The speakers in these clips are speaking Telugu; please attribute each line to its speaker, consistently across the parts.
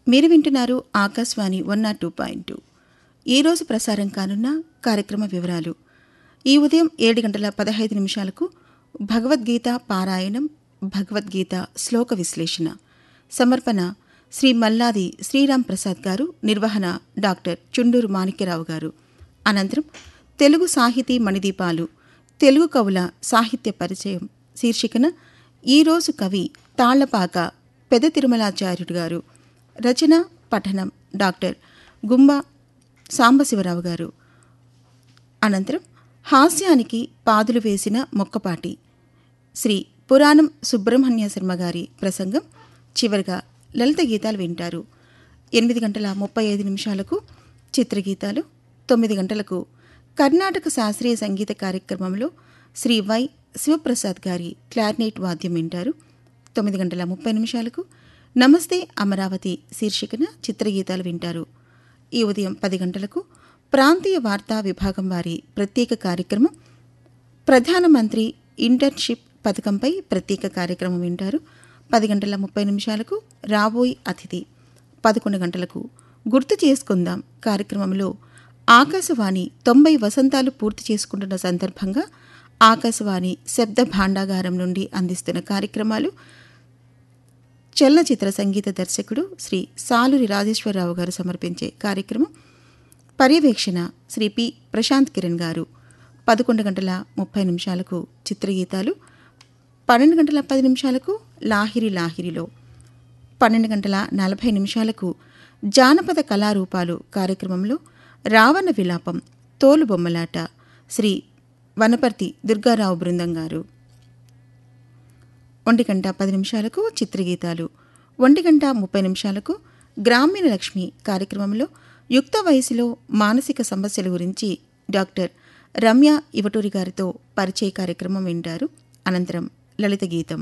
Speaker 1: మీరు వింటున్నారు Akashvani one nought two point two ఈరోజు ప్రసారం కానున్న కార్యక్రమ వివరాలు ఈ ఉదయం ఏడు గంటల పదహైదు నిమిషాలకు భగవద్గీత పారాయణం భగవద్గీత శ్లోక విశ్లేషణ సమర్పణ శ్రీ మల్లాది శ్రీరామ్ ప్రసాద్ గారు నిర్వహణ డాక్టర్ చుండూరు మాణిక్యరావు గారు అనంతరం తెలుగు సాహితీ మణిదీపాలు తెలుగు కవుల సాహిత్య పరిచయం శీర్షికన ఈరోజు కవి తాళ్లపాక పెద తిరుమలాచార్యుడు గారు రచన పఠనం డాక్టర్ గుంబా సాంబశివరావు గారు అనంతరం హాస్యానికి పాదులు వేసిన మొక్కపాటి శ్రీ పురాణం సుబ్రహ్మణ్య శర్మ గారి ప్రసంగం చివరిగా లలిత గీతాలు వింటారు ఎనిమిది గంటల ముప్పై ఐదు నిమిషాలకు చిత్రగీతాలు తొమ్మిది గంటలకు కర్ణాటక శాస్త్రీయ సంగీత కార్యక్రమంలో శ్రీ వై శివప్రసాద్ గారి క్లారినేట్ వాద్యం వింటారు తొమ్మిది గంటల ముప్పై నిమిషాలకు నమస్తే అమరావతి శీర్షికన చిత్రగీతాలు వింటారు ఈ ఉదయం పది గంటలకు ప్రాంతీయ వార్తా విభాగం వారి ప్రత్యేక కార్యక్రమం ప్రధానమంత్రి ఇంటర్న్షిప్ పథకంపై ప్రత్యేక కార్యక్రమం వింటారు పది గంటల ముప్పై నిమిషాలకు రాబోయ్ అతిథి పదకొండు గంటలకు గుర్తు చేసుకుందాం కార్యక్రమంలో ఆకాశవాణి తొంభై వసంతాలు పూర్తి చేసుకుంటున్న సందర్భంగా ఆకాశవాణి శబ్ద భాండాగారం నుండి అందిస్తున్న కార్యక్రమాలు చలనచిత్ర సంగీత దర్శకుడు శ్రీ సాలూరి రాజేశ్వరరావు గారు సమర్పించే కార్యక్రమం పర్యవేక్షణ శ్రీ పి ప్రశాంత్ కిరణ్ గారు పదకొండు గంటల ముప్పై నిమిషాలకు చిత్రగీతాలు పన్నెండు గంటల పది నిమిషాలకు లాహిరి లాహిరిలో పన్నెండు గంటల నలభై నిమిషాలకు జానపద కళారూపాలు కార్యక్రమంలో రావణ విలాపం తోలు బొమ్మలాట శ్రీ వనపర్తి దుర్గారావు బృందం గారు ఒంటి గంట పది నిమిషాలకు చిత్రగీతాలు ఒంటి గంట ముప్పై నిమిషాలకు గ్రామీణ లక్ష్మి కార్యక్రమంలో యుక్త వయసులో మానసిక సమస్యల గురించి డాక్టర్ రమ్య ఇవటూరి గారితో పరిచయ కార్యక్రమం వింటారు అనంతరం లలిత గీతం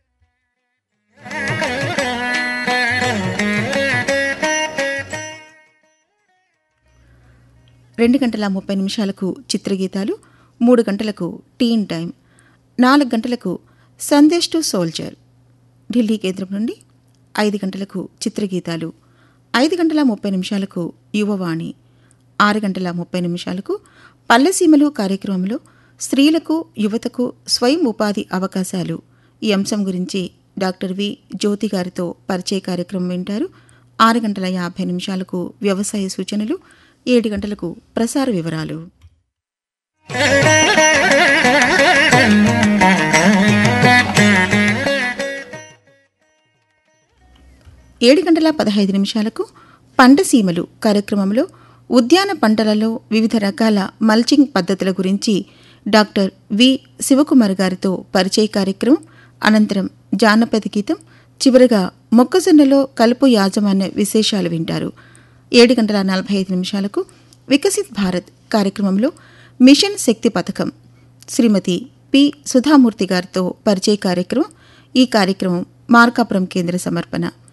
Speaker 1: రెండు గంటల ముప్పై నిమిషాలకు చిత్రగీతాలు మూడు గంటలకు టీన్ టైం నాలుగు గంటలకు సందేశ్ టు సోల్జర్ ఢిల్లీ కేంద్రం నుండి ఐదు గంటలకు చిత్రగీతాలు ఐదు గంటల ముప్పై నిమిషాలకు యువవాణి ఆరు గంటల ముప్పై నిమిషాలకు పల్లెసీమలు కార్యక్రమంలో స్త్రీలకు యువతకు స్వయం ఉపాధి అవకాశాలు ఈ అంశం గురించి డాక్టర్ వి జ్యోతి గారితో పరిచయ కార్యక్రమం వింటారు ఆరు గంటల యాభై నిమిషాలకు వ్యవసాయ సూచనలు ఏడు గంటలకు ప్రసార వివరాలు ఏడు గంటల పదహైదు నిమిషాలకు పంటసీమలు కార్యక్రమంలో ఉద్యాన పంటలలో వివిధ రకాల మల్చింగ్ పద్ధతుల గురించి డాక్టర్ వి శివకుమార్ గారితో పరిచయ కార్యక్రమం అనంతరం జానపద గీతం చివరగా మొక్కజొన్నలో కలుపు యాజమాన్య విశేషాలు వింటారు ఏడు గంటల నలభై ఐదు నిమిషాలకు వికసిత్ భారత్ కార్యక్రమంలో మిషన్ శక్తి పథకం శ్రీమతి పి సుధామూర్తి గారితో పరిచయ కార్యక్రమం ఈ కార్యక్రమం మార్కాపురం కేంద్ర సమర్పణ